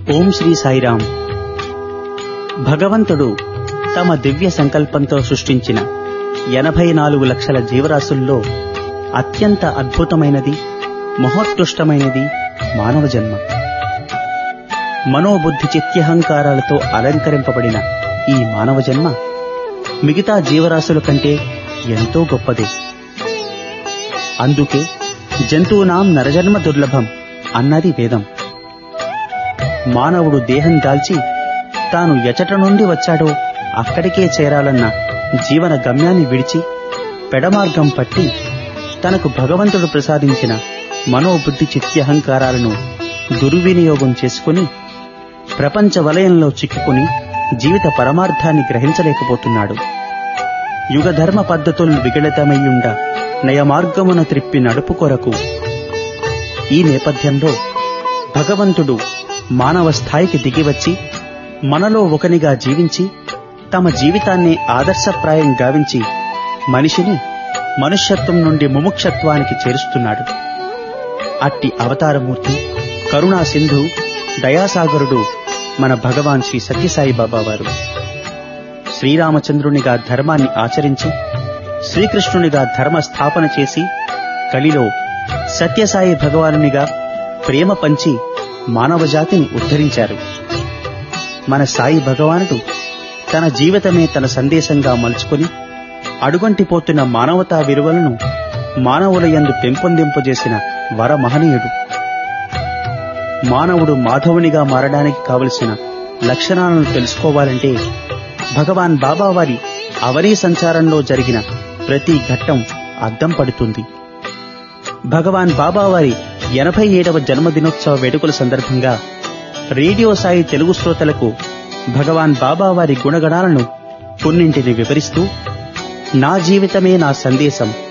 ఓం శ్రీ సాయిరాం భగవంతుడు తమ దివ్య సంకల్పంతో సృష్టించిన ఎనభై నాలుగు లక్షల జీవరాశుల్లో అత్యంత అద్భుతమైనది మహోత్కృష్టమైనది మానవ జన్మ మనోబుద్ధి చిత్యహంకారాలతో అలంకరింపబడిన ఈ మానవ జన్మ మిగతా జీవరాశుల కంటే ఎంతో గొప్పది అందుకే జంతువునాం నరజన్మ దుర్లభం అన్నది వేదం మానవుడు దేహం దాల్చి తాను ఎచట నుండి వచ్చాడో అక్కడికే చేరాలన్న జీవన గమ్యాన్ని విడిచి పెడమార్గం పట్టి తనకు భగవంతుడు ప్రసాదించిన మనోబుద్ధి చిత్యహంకారాలను దుర్వినియోగం చేసుకుని ప్రపంచ వలయంలో చిక్కుకుని జీవిత పరమార్థాన్ని గ్రహించలేకపోతున్నాడు యుగధర్మ పద్ధతులను విగళితమయ్యుండ నయమార్గమున త్రిప్పి నడుపు కొరకు ఈ నేపథ్యంలో భగవంతుడు మానవ స్థాయికి దిగివచ్చి మనలో ఒకనిగా జీవించి తమ జీవితాన్ని ఆదర్శప్రాయం గావించి మనిషిని మనుష్యత్వం నుండి ముముక్షత్వానికి చేరుస్తున్నాడు అట్టి అవతారమూర్తి కరుణా సింధు దయాసాగరుడు మన భగవాన్ శ్రీ సత్యసాయి బాబా వారు శ్రీరామచంద్రునిగా ధర్మాన్ని ఆచరించి శ్రీకృష్ణునిగా ధర్మ స్థాపన చేసి కలిలో సత్యసాయి భగవానునిగా ప్రేమ పంచి మానవజాతిని ఉద్ధరించారు మన సాయి భగవానుడు తన జీవితమే తన సందేశంగా మలుచుకొని అడుగంటిపోతున్న మానవతా విలువలను మానవుల యందు పెంపొందింపజేసిన వర మహనీయుడు మానవుడు మాధవునిగా మారడానికి కావలసిన లక్షణాలను తెలుసుకోవాలంటే భగవాన్ బాబావారి అవనీ సంచారంలో జరిగిన ప్రతి ఘట్టం అద్దం పడుతుంది భగవాన్ బాబావారి ఎనభై ఏడవ జన్మదినోత్సవ వేడుకల సందర్భంగా రేడియో సాయి తెలుగు శ్రోతలకు భగవాన్ బాబావారి గుణగణాలను కొన్నింటిని వివరిస్తూ నా జీవితమే నా సందేశం